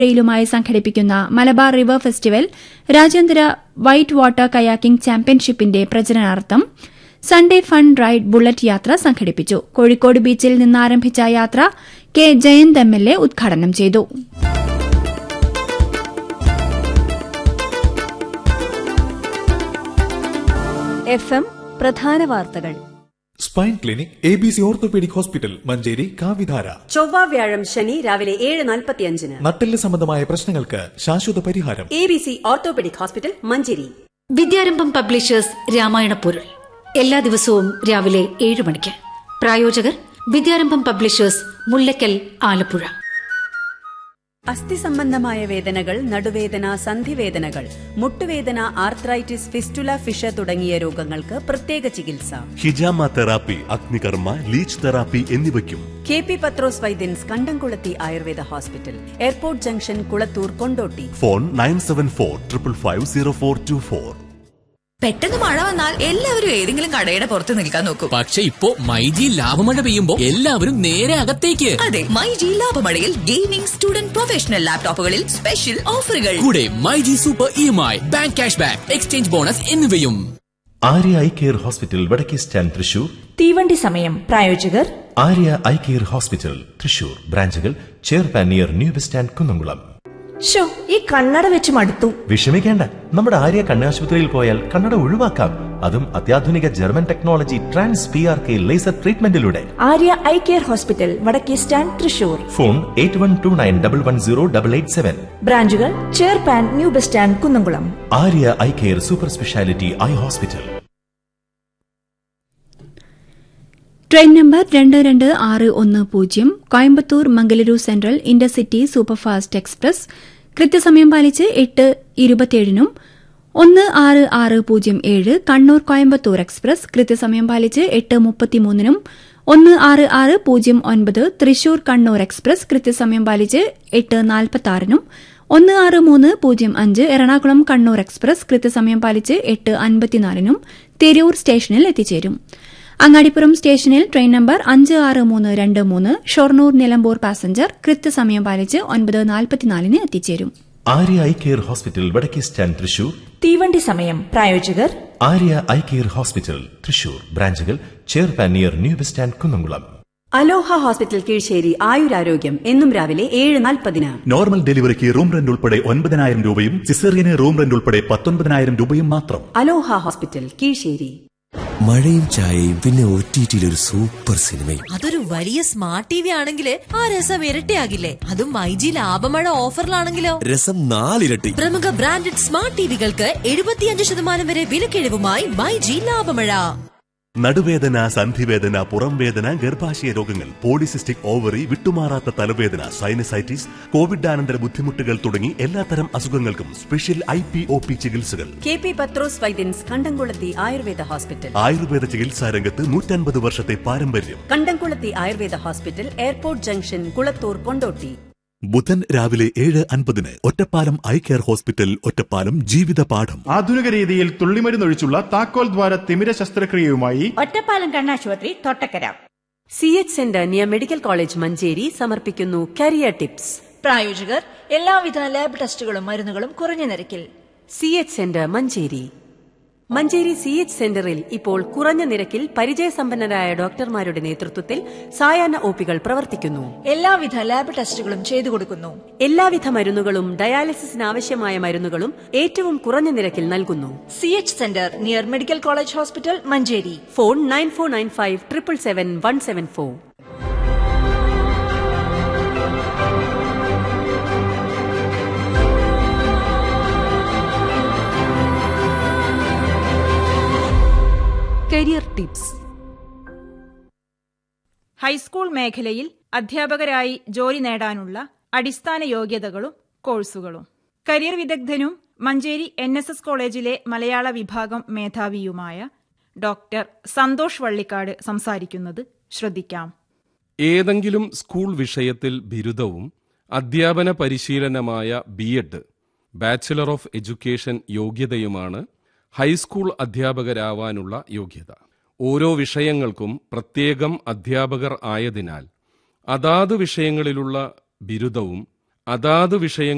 യിലുമായി സംഘടിപ്പിക്കുന്ന Malabar river festival രാജ്യാന്തര white water kayaking ചാമ്പ്യൻഷിപ്പിന്റെ പ്രചരണാർത്ഥം സൺഡേ ഫൺ റൈഡ് ബുള്ളറ്റ് യാത്ര സംഘടിപ്പിച്ചു കോഴിക്കോട് ബീച്ചിൽ നിന്നാരംഭിച്ച യാത്ര K Jayanth M L A ഉദ്ഘാടനം ചെയ്തു എഫ് എം പ്രധാന വാർത്തകൾ spine clinic A B C orthopaedic hospital Manjeri കാവിധാര ചൊവ്വ വ്യാഴം ശനി രാവിലെ ഏഴ് നാൽപ്പത്തിയഞ്ചിന് നട്ടെല്ല് സംബന്ധമായ പ്രശ്നങ്ങൾക്ക് ശാശ്വത പരിഹാരം A B C orthopaedic hospital Manjeri Vidyarambham publishers Ramayana പൊരുൾ എല്ലാ ദിവസവും രാവിലെ ഏഴ് മണിക്ക് പ്രായോജകർ വിദ്യാരംഭം പബ്ലിഷേഴ്സ് മുല്ലക്കൽ ആലപ്പുഴ അസ്ഥി സംബന്ധമായ വേദനകൾ നടുവേദന സന്ധിവേദനകൾ മുട്ടുവേദന ആർത്രൈറ്റിസ് ഫിസ്റ്റുല ഫിഷ തുടങ്ങിയ രോഗങ്ങൾക്ക് പ്രത്യേക ചികിത്സ ഹിജാമ തെറാപ്പി അഗ്നികർമ്മ ലീച്ച് തെറാപ്പി എന്നിവയ്ക്കും K P Pathros Vaidyans Kandamkulathi Ayurveda hospital airport junction Kulathur Kondotty phone nine seven four triple five zero four two four പെട്ടെന്ന് മഴ വന്നാൽ എല്ലാവരും ഏതെങ്കിലും കടയുടെ പുറത്ത് നിൽക്കാൻ നോക്കും പക്ഷെ ഇപ്പോ മൈജി ലാഭമഴ പെയ്യുമ്പോ എല്ലാവരും നേരെ അകത്തേക്ക് അതെ മൈ ജി ലാഭമഴയിൽ ഗെയിമിംഗ് സ്റ്റുഡന്റ് പ്രൊഫഷണൽ ലാപ്ടോപ്പുകളിൽ സ്പെഷ്യൽ ഓഫറുകൾ കൂടെ myG super E M I bank cash back exchange bonus എന്നിവയും ആര്യ ഐ കെയർ ഹോസ്പിറ്റൽ വടക്കേ സ്റ്റാൻഡ് തൃശൂർ തീവണ്ടി സമയം പ്രായോജകർ Arya eye care hospital Thrissur ബ്രാഞ്ചുകൾ ചെയർപാൻ near new bus stand Kunnamkulam show ഈ കണ്ണട വെച്ച് മടുത്തു വിഷമിക്കേണ്ട നമ്മുടെ ആര്യ കണ്ണാശുപത്രിയിൽ പോയാൽ കണ്ണട ഒഴിവാക്കാം അതും അത്യാധുനിക German technology trans P R K laser ട്രീറ്റ്മെന്റിലൂടെ ആര്യ ഐ കെയർ ഹോസ്പിറ്റൽ വടക്കേ stand Thrissur phone eight one two nine double one zero double eight seven ബ്രാഞ്ചുകൾ ചെയർപാൻ new bus stand Kunnamkulam Arya eye care super speciality eye hospital train number രണ്ട് രണ്ട് ആറ് ഒന്ന് പൂജ്യം Coimbatore Mangaluru central intercity superfast express കൃത്യസമയം പാലിച്ച് എട്ട് ഇരുപത്തിയേഴിനും ഒന്ന് ആറ് ആറ് പൂജ്യം ഏഴ് കണ്ണൂർ കോയമ്പത്തൂർ എക്സ്പ്രസ് കൃത്യസമയം പാലിച്ച് എട്ട് മുപ്പത്തിമൂന്നിനും ഒന്ന് ആറ് ആറ് പൂജ്യം ഒൻപത് തൃശൂർ കണ്ണൂർ എക്സ്പ്രസ് കൃത്യസമയം പാലിച്ച് എട്ട് നാൽപ്പത്തിയാറിനും ഒന്ന് ആറ് മൂന്ന് പൂജ്യം അഞ്ച് എറണാകുളം കണ്ണൂർ എക്സ്പ്രസ് കൃത്യസമയം പാലിച്ച് എട്ട് അൻപത്തിനാലിനും തിരൂർ സ്റ്റേഷനിൽ എത്തിച്ചേരും അങ്ങാടിപ്പുറം സ്റ്റേഷനിൽ ട്രെയിൻ നമ്പർ അഞ്ച് ആറ് മൂന്ന് രണ്ട് മൂന്ന് ഷൊർണൂർ നിലമ്പൂർ പാസഞ്ചർ കൃത്യസമയം പാലിച്ച് ഒൻപത് നാൽപ്പത്തിനാലിന് എത്തിച്ചേരും ആര്യ ഐ കെയർ ഹോസ്പിറ്റൽ വടക്കേ സ്റ്റാൻഡ് തൃശൂർ തീവണ്ടി സമയം പ്രായോജകർ Arya eye care hospital Thrissur ബ്രാഞ്ചുകൾ ചെയർപാൻ near new bus stand Kunnamkulam Aloha hospital Kizhisseri ആയുരാരോഗ്യം എന്നും രാവിലെ ഏഴ് നാൽപ്പതിന് നോർമൽ ഡെലിവറിക്ക് റൂം റെന്റ് ഉൾപ്പെടെ ഒൻപതിനായിരം രൂപയും സിസേറിയന് റൂം റെന്റ് ഉൾപ്പെടെ പത്തൊൻപതിനായിരം രൂപയും മാത്രം അലോഹ ഹോസ്പിറ്റൽ കീഴ്ശ്ശേരി മഴയും ചായയും പിന്നെ ഒ ടി ഒരു സൂപ്പർ സിനിമയും അതൊരു വലിയ സ്മാർട്ട് ടി വി ആണെങ്കിൽ ആ രസം ഇരട്ടിയാകില്ലേ അതും മൈ ജി ലാഭമഴ ഓഫറിലാണെങ്കിലോ രസം നാലിരട്ടി പ്രമുഖ ബ്രാൻഡഡ് സ്മാർട്ട് ടിവികൾക്ക് എഴുപത്തിയഞ്ച് ശതമാനം വരെ വിലക്കിഴിവുമായി മൈ ജി ലാഭമഴ നടുവേദന സന്ധിവേദന പുറം വേദന ഗർഭാശയ രോഗങ്ങൾ പോളിസിസ്റ്റിക് ഓവറി വിട്ടുമാറാത്ത തലവേദന സൈനസൈറ്റിസ് കോവിഡാനന്തര ബുദ്ധിമുട്ടുകൾ തുടങ്ങി എല്ലാത്തരം അസുഖങ്ങൾക്കും special I P O P ചികിത്സകൾ K P Pathros Vaidyans Kandamkulathi Ayurveda hospital Ayurveda ചികിത്സാ രംഗത്ത് നൂറ്റൻപത് വർഷത്തെ പാരമ്പര്യം Kandamkulathi Ayurveda hospital airport junction Kulathur Kondotty ബുധൻ രാവിലെ ഏഴ് അൻപതിന് Ottapalam eye care hospital Ottapalam ജീവിത പാഠം ആധുനിക രീതിയിൽ തുള്ളിമരുന്നൊഴിച്ചുള്ള താക്കോൽ ദ്വാര തിമിര ശസ്ത്രക്രിയയുമായി ഒറ്റപ്പാലം കണ്ണാശുപത്രി Thottakkara C H centre near medical college Manjeri സമർപ്പിക്കുന്നു കരിയർ ടിപ്സ് പ്രായോജകർ എല്ലാവിധ ലാബ് ടെസ്റ്റുകളും മരുന്നുകളും കുറഞ്ഞ നിരക്കിൽ C H centre Manjeri Manjeri C H സെന്ററിൽ ഇപ്പോൾ കുറഞ്ഞ നിരക്കിൽ പരിചയസമ്പന്നരായ ഡോക്ടർമാരുടെ നേതൃത്വത്തിൽ സായാഹ്ന ഒപികൾ പ്രവർത്തിക്കുന്നു എല്ലാവിധ ലാബ് ടെസ്റ്റുകളും ചെയ്തു കൊടുക്കുന്നു എല്ലാവിധ മരുന്നുകളും ഡയാലിസിസിന് ആവശ്യമായ മരുന്നുകളും ഏറ്റവും കുറഞ്ഞ നിരക്കിൽ നൽകുന്നു C H centre near medical college hospital Manjeri phone nine four nine five triple seven one seven four career tips high school മേഖലയിൽ അധ്യാപകരായി ജോലി നേടാനുള്ള അടിസ്ഥാന യോഗ്യതകളും കോഴ്സുകളും കരിയർ വിദഗ്ധനും മഞ്ചേരി എൻ എസ് എസ് കോളേജിലെ മലയാള വിഭാഗം മേധാവിയുമായ ഡോക്ടർ സന്തോഷ് വള്ളിക്കാട് സംസാരിക്കുന്നത് ശ്രദ്ധിക്കാം ഏതെങ്കിലും സ്കൂൾ വിഷയത്തിൽ ബിരുദവും അധ്യാപന പരിശീലനമായ B Ed bachelor of education യോഗ്യതയുമാണ് ഹൈസ്കൂൾ അധ്യാപകരാവാനുള്ള യോഗ്യത ഓരോ വിഷയങ്ങൾക്കും പ്രത്യേകം അധ്യാപകർ ആയതിനാൽ അതാത് വിഷയങ്ങളിലുള്ള ബിരുദവും അതാത് വിഷയങ്ങൾ